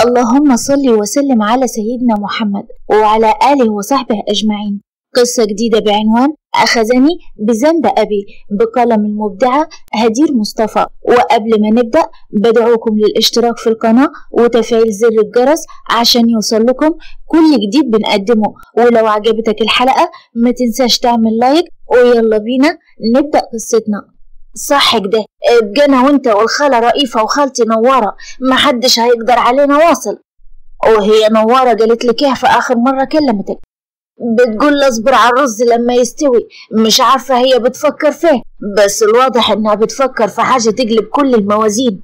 اللهم صل وسلم على سيدنا محمد وعلى آله وصحبه أجمعين قصة جديدة بعنوان أخذني بذنب أبي بقلم المبدعة هدير مصطفى وقبل ما نبدأ بدعوكم للاشتراك في القناة وتفعيل زر الجرس عشان يوصل لكم كل جديد بنقدمه ولو عجبتك الحلقة ما تنساش تعمل لايك ويلا بينا نبدأ قصتنا صح كده بقى وانت والخالة رئيفة وخالتي نوارة محدش هيقدر علينا واصل وهي نوارة قالت لك ايه في آخر مرة كلمتك بتقول اصبر على الرز لما يستوي مش عارفة هي بتفكر فيه بس الواضح انها بتفكر في حاجة تقلب كل الموازين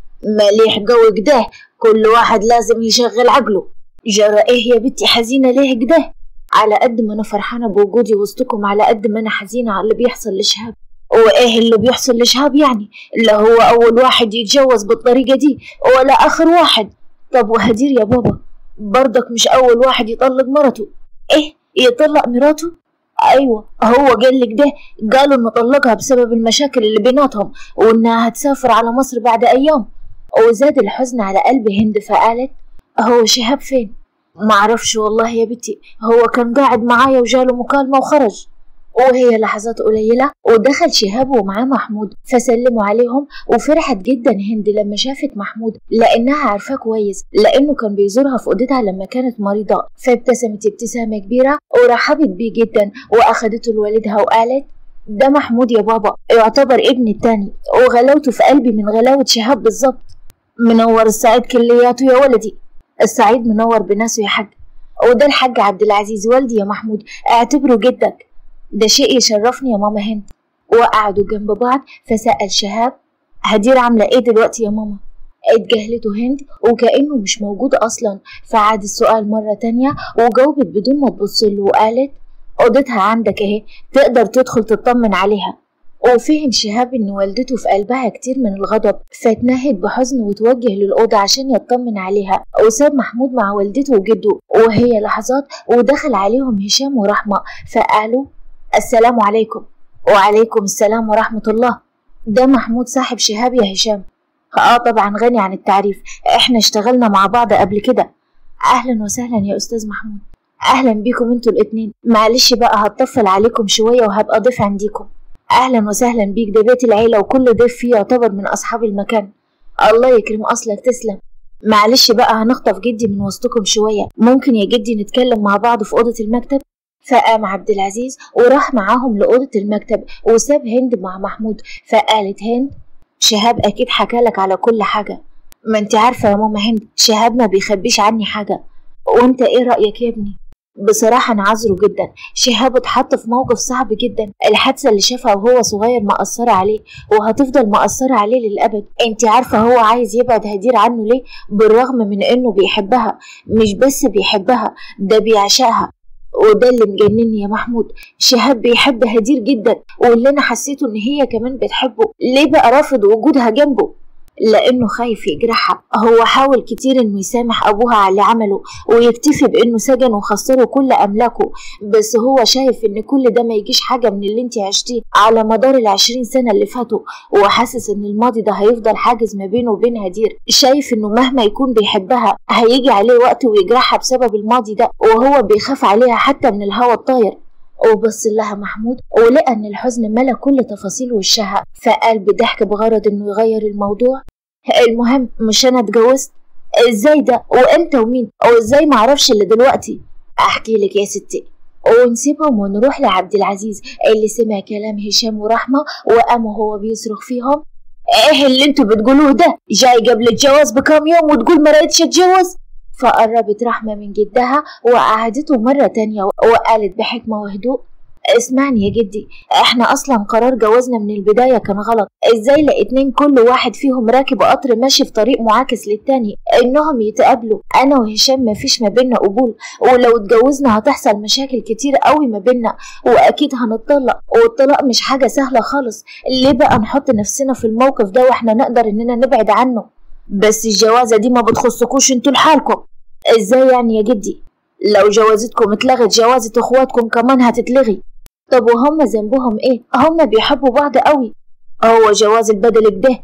مليح قوي كده كل واحد لازم يشغل عقله جرى ايه يا بنتي حزينة ليه كده على قد ما انا فرحانة بوجودي وسطكم على قد ما انا حزينة على اللي بيحصل لشهاب وايه اللي بيحصل لشهاب يعني لا هو اول واحد يتجوز بالطريقة دي ولا اخر واحد طب وهدير يا بابا برضك مش اول واحد يطلق مرته ايه يطلق مراته ايوه هو قال لك ده قالوا انه طلقها بسبب المشاكل اللي بيناتهم وانها هتسافر على مصر بعد ايام وزاد الحزن على قلب هند فقالت هو شهاب فين معرفش والله يا بنتي هو كان قاعد معايا وجاله مكالمة وخرج وهي لحظات قليلة ودخل شهاب ومعاه محمود فسلموا عليهم وفرحت جدا هند لما شافت محمود لأنها عارفاه كويس لأنه كان بيزورها في أوضتها لما كانت مريضة فابتسمت ابتسامة كبيرة ورحبت بيه جدا وأخدته لوالدها وقالت ده محمود يا بابا يعتبر ابني التاني وغلاوته في قلبي من غلاوة شهاب بالظبط منور السعيد كلياته يا ولدي السعيد منور بناسه يا حاج وده الحاج عبد العزيز والدي يا محمود اعتبره جدك ده شيء يشرفني يا ماما هند وقعدوا جنب بعض فسأل شهاب هدير عاملة ايه دلوقتي يا ماما اتجاهلته هند وكأنه مش موجود أصلا فعاد السؤال مرة تانية وجاوبت بدون ما تبصله وقالت أوضتها عندك اهي تقدر تدخل تطمن عليها وفهم شهاب إن والدته في قلبها كتير من الغضب فاتنهد بحزن وتوجه للأوضة عشان يطمن عليها وساب محمود مع والدته وجده وهي لحظات ودخل عليهم هشام ورحمة فقالوا السلام عليكم وعليكم السلام ورحمة الله ده محمود صاحب شهاب يا هشام اه طبعا غني عن التعريف احنا اشتغلنا مع بعض قبل كده اهلا وسهلا يا استاذ محمود اهلا بيكم انتوا الاتنين معلش بقى هتطفل عليكم شوية وهبقى ضيف عنديكم اهلا وسهلا بيك ده بيت العيلة وكل ضيف فيه يعتبر من اصحاب المكان الله يكرم اصلك تسلم معلش بقى هنخطف جدي من وسطكم شوية ممكن يا جدي نتكلم مع بعض في أوضة المكتب فقام عبد العزيز وراح معاهم لأوضة المكتب وساب هند مع محمود فقالت هند شهاب أكيد حكالك على كل حاجة ما انت عارفة يا ماما هند شهاب ما بيخبيش عني حاجة وانت ايه رأيك يا ابني بصراحة أنا عذره جدا شهاب اتحط في موقف صعب جدا الحادثة اللي شافها وهو صغير مأثرة عليه وهتفضل مأثرة عليه للأبد انت عارفة هو عايز يبعد هدير عنه ليه بالرغم من انه بيحبها مش بس بيحبها ده بيعشقها وده اللي مجنني يا محمود شهاب بيحب هدير جدا واللي انا حسيته ان هي كمان بتحبه ليه بقى رافض وجودها جنبه لانه خايف يجرحها هو حاول كتير انه يسامح ابوها على اللي عمله ويكتفي بانه سجن وخسره كل املاكه بس هو شايف ان كل ده ما يجيش حاجه من اللي انت عشتيه على مدار العشرين سنه اللي فاتوا وحاسس ان الماضي ده هيفضل حاجز ما بينه وبين هدير شايف انه مهما يكون بيحبها هيجي عليه وقت ويجرحها بسبب الماضي ده وهو بيخاف عليها حتى من الهوا الطاير وبص لها محمود ولقى ان الحزن ملا كل تفاصيل وشها فقال بضحك بغرض انه يغير الموضوع المهم مش انا اتجوزت ازاي ده وامتى ومين وازاي معرفش اللي دلوقتي احكي لك يا ستي ونسيبهم ونروح لعبد العزيز اللي سمع كلام هشام ورحمة وقام وهو بيصرخ فيهم ايه اللي انتوا بتقولوه ده جاي قبل الجواز بكام يوم وتقول ما رأيتش اتجوز فقربت رحمة من جدها وقعدته مرة تانية وقالت بحكمة وهدوء اسمعني يا جدي احنا اصلا قرار جوازنا من البداية كان غلط ازاي لاتنين كل واحد فيهم راكب قطر ماشي في طريق معاكس للتاني انهم يتقابلوا انا وهشام مفيش ما بينا قبول ولو اتجوزنا هتحصل مشاكل كتير قوي ما بينا واكيد هنطلق والطلاق مش حاجة سهلة خالص ليه بقى نحط نفسنا في الموقف ده واحنا نقدر اننا نبعد عنه بس الجوازة دي ما بتخصكوش انتوا لحالكم ازاي يعني يا جدي لو جوازتكم اتلغت جوازة اخواتكم كمان هتتلغي طب وهم ذنبهم ايه هم بيحبوا بعض قوي هو جواز البدل كده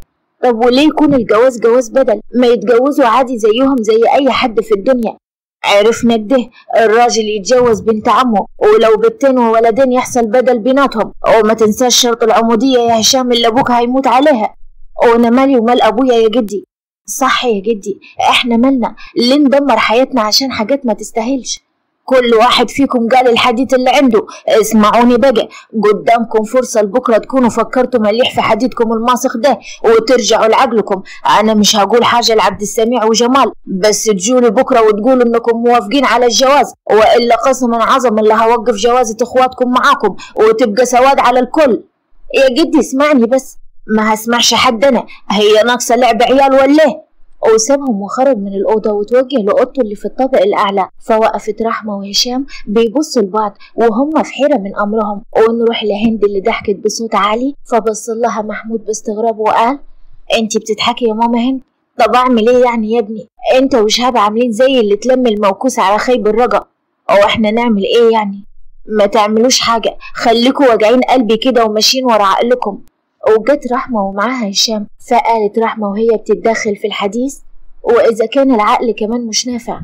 طب وليه يكون الجواز جواز بدل ما يتجوزوا عادي زيهم زي اي حد في الدنيا عرفنا كده الراجل يتجوز بنت عمه ولو بنتين وولدين يحصل بدل بيناتهم وما تنساش شرط العمودية يا هشام اللي أبوك هيموت عليها وأنا مالي ومال أبويا يا جدي صح يا جدي احنا مالنا ليه ندمر حياتنا عشان حاجات ما تستاهلش كل واحد فيكم قال الحديث اللي عنده اسمعوني بقى قدامكم فرصة لبكرة تكونوا فكرتوا مليح في حديثكم الماسخ ده وترجعوا لعقلكم أنا مش هقول حاجة لعبد السميع وجمال بس تجولي بكرة وتقولوا إنكم موافقين على الجواز وإلا قسما عظم اللي هوقف جوازة إخواتكم معاكم وتبقى سواد على الكل يا جدي اسمعني بس ما هسمعش حد أنا هي ناقصة لعب عيال ولا إيه وسابهم وخرج من الأوضة وتوجه لأوضته اللي في الطابق الأعلى فوقفت رحمة وهشام بيبصوا لبعض وهم في حيرة من أمرهم ونروح لهند اللي ضحكت بصوت عالي فبص لها محمود باستغراب وقال انتي بتضحكي يا ماما هند طب اعمل ايه يعني يا ابني انت وشهاب عاملين زي اللي تلم الموكوس على خيب الرجا او احنا نعمل ايه يعني ما تعملوش حاجة خليكوا واجعين قلبي كده وماشيين ورا عقلكم وجت رحمة ومعاها هشام فقالت رحمة وهي بتتدخل في الحديث وإذا كان العقل كمان مش نافع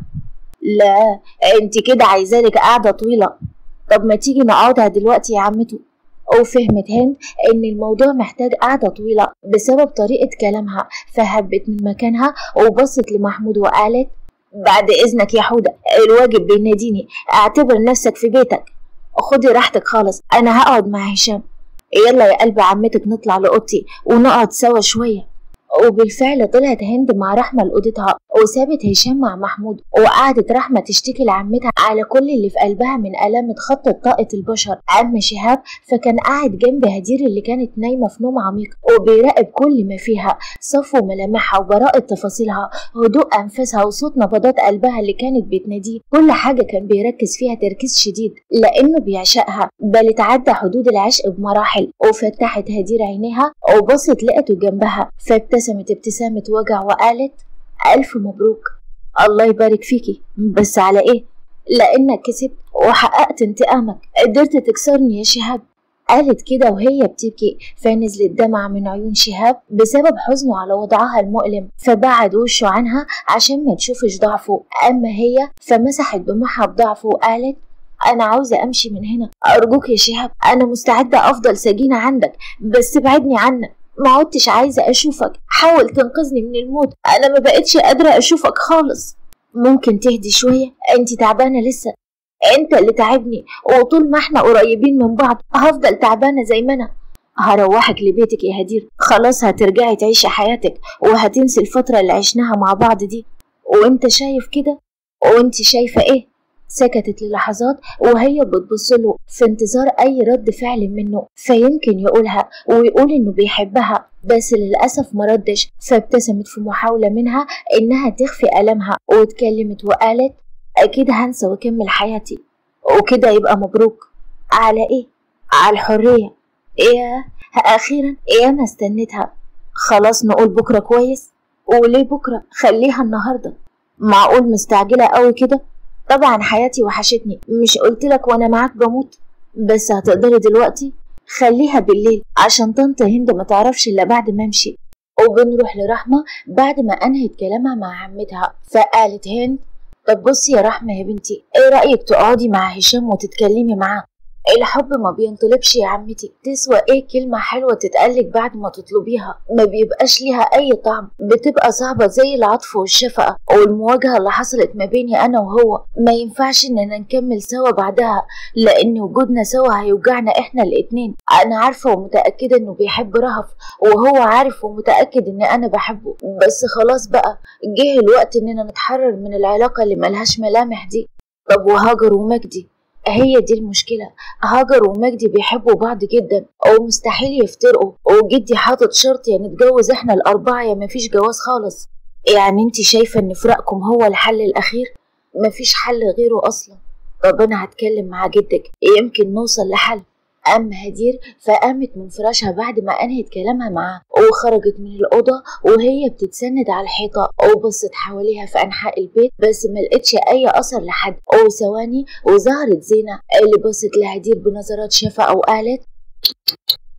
لا انت كده عايزالك قاعدة طويلة طب ما تيجي نقعدها دلوقتي يا عمته وفهمت هند إن الموضوع محتاج قعدة طويلة بسبب طريقة كلامها فهبت من مكانها وبصت لمحمود وقالت بعد إذنك يا حودة الواجب بيناديني اعتبر نفسك في بيتك خدي راحتك خالص أنا هقعد مع هشام يلا يا قلب عمتك نطلع لأوضتي ونقعد سوا شوية وبالفعل طلعت هند مع رحمة لأوضتها وسابت هشام مع محمود وقعدت رحمة تشتكي لعمتها على كل اللي في قلبها من آلام اتخطت طاقة البشر عم شهاب فكان قاعد جنب هدير اللي كانت نايمة في نوم عميق وبيراقب كل ما فيها صفو ملامحها وبراءة تفاصيلها هدوء أنفاسها وصوت نبضات قلبها اللي كانت بتناديه كل حاجة كان بيركز فيها تركيز شديد لأنه بيعشقها بل اتعدى حدود العشق بمراحل وفتحت هدير عينيها وبصت لقته جنبها فابتسمت ابتسامة وجع وقالت ألف مبروك الله يبارك فيكي بس على إيه؟ لأنك كسبت وحققت انتقامك قدرت تكسرني يا شهاب قالت كده وهي بتبكي فنزلت دمعة من عيون شهاب بسبب حزنه على وضعها المؤلم فبعد وشه عنها عشان ما تشوفش ضعفه أما هي فمسحت دموعها بضعفه وقالت أنا عاوزة أمشي من هنا أرجوك يا شهاب أنا مستعدة أفضل سجينة عندك بس ابعدني عنك ما عدتش عايزة أشوفك حاول تنقذني من الموت أنا ما بقتش قادرة أشوفك خالص ممكن تهدي شوية أنت تعبانة لسه أنت اللي تعبني وطول ما احنا قريبين من بعض هفضل تعبانة زي ما أنا هروحك لبيتك يا هدير خلاص هترجعي تعيشي حياتك وهتنسي الفترة اللي عشناها مع بعض دي وانت شايف كده وانت شايفة ايه سكتت للحظات وهي بتبص له في انتظار أي رد فعل منه فيمكن يقولها ويقول إنه بيحبها بس للأسف مردش فابتسمت في محاولة منها إنها تخفي ألمها واتكلمت وقالت أكيد هنسى وأكمل حياتي وكده يبقى مبروك على إيه؟ على الحرية إيه أخيرا إيه أنا استنيتها خلاص نقول بكرة كويس وليه بكرة خليها النهاردة معقول مستعجلة قوي كده طبعا حياتي وحشتني مش قلتلك وانا معاك بموت بس هتقدري دلوقتي خليها بالليل عشان طنط هند ما تعرفش الا بعد ما امشي وبنروح لرحمة بعد ما أنهت كلامها مع عمتها فقالت هند طب بصي يا رحمة يا بنتي ايه رأيك تقعدي مع هشام وتتكلمي معاه الحب ما بينطلبش يا عمتي تسوى ايه كلمة حلوة تتقالك بعد ما تطلبيها ما بيبقاش ليها اي طعم بتبقى صعبة زي العطف والشفقة والمواجهة اللي حصلت ما بيني انا وهو ما ينفعش اننا نكمل سوا بعدها لان وجودنا سوا هيوجعنا احنا الاتنين انا عارفة ومتأكدة انه بيحب رهف وهو عارف ومتأكد ان انا بحبه بس خلاص بقى جه الوقت اننا نتحرر من العلاقة اللي ملهاش ملامح دي طب وهاجر ومجدي هي دي المشكلة هاجر ومجدي بيحبوا بعض جدا ومستحيل يفترقوا وجدي حاطط شرط يا نتجوز احنا الأربعة يا مفيش جواز خالص يعني انت شايفة ان فراقكم هو الحل الأخير مفيش حل غيره أصلا طب أنا هتكلم مع جدك يمكن نوصل لحل أما هدير فقامت من فراشها بعد ما أنهت كلامها معاه وخرجت من الأوضة وهي بتتسند على الحيطة وبصت حواليها في أنحاء البيت بس ملقتش أي أثر لحد وثواني وظهرت زينة اللي بصت لهدير بنظرات شفقة وقالت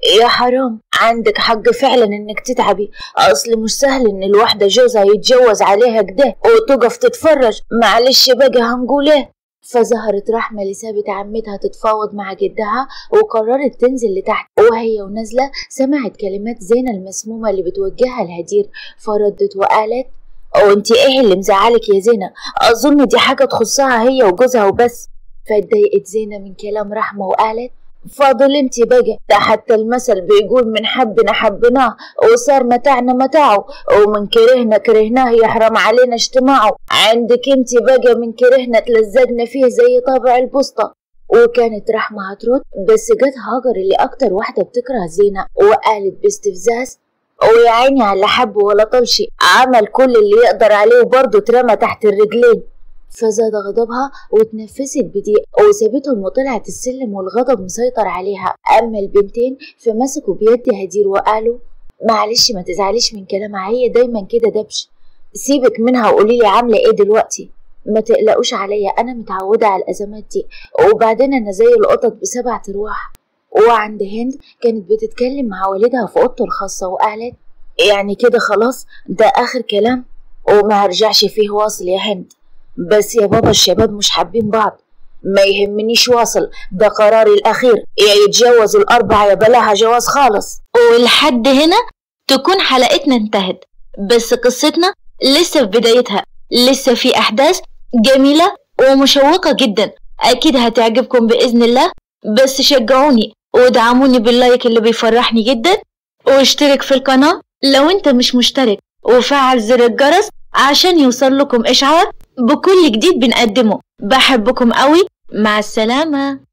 يا حرام عندك حق فعلا انك تتعبي اصل مش سهل ان الواحدة جوزها يتجوز عليها كده وتقف تتفرج معلش بقى هنقول ايه فظهرت رحمة اللي سابت عمتها تتفاوض مع جدها وقررت تنزل لتحت وهي ونازلة سمعت كلمات زينة المسمومة اللي بتوجهها لهدير فردت وقالت وانت ايه اللي مزعلك يا زينة اظن دي حاجة تخصها هي وجوزها وبس فاتضايقت زينة من كلام رحمة وقالت فاضل انت بقى ده حتى المثل بيقول من حبنا حبناه وصار متاعنا متاعه ومن كرهنا كرهناه يحرم علينا اجتماعه عندك انت بقى من كرهنا تلزقنا فيه زي طابع البسطة وكانت رحمة هترد بس جت هاجر اللي أكتر واحدة بتكره زينة وقالت باستفزاز ويا عيني على حب ولا طلشي عمل كل اللي يقدر عليه وبرضه اترمى تحت الرجلين فزاد غضبها واتنفست بضيق وسابتهم وطلعت السلم والغضب مسيطر عليها أما البنتين فمسكوا بيد هدير وقالوا معلش ما تزعليش من كلامها هي دايما كده دبش سيبك منها وقولي لي عاملة ايه دلوقتي ما تقلقوش عليا أنا متعودة على الأزمات دي وبعدين أنا زي القطط بسبع أرواح وعند هند كانت بتتكلم مع والدها في أوضته الخاصة وقالت يعني كده خلاص ده آخر كلام وما هرجعش فيه واصل يا هند بس يا بابا الشباب مش حابين بعض ما يهمنيش واصل ده قراري الأخير يا يتجوزوا الأربعة يا بلاها جواز خالص ولحد هنا تكون حلقتنا انتهت بس قصتنا لسه في بدايتها لسه في أحداث جميلة ومشوقة جدا أكيد هتعجبكم بإذن الله بس شجعوني ودعموني باللايك اللي بيفرحني جدا واشترك في القناة لو انت مش مشترك وفعل زر الجرس عشان يوصل لكم إشعار بكل جديد بنقدمه بحبكم قوي مع السلامة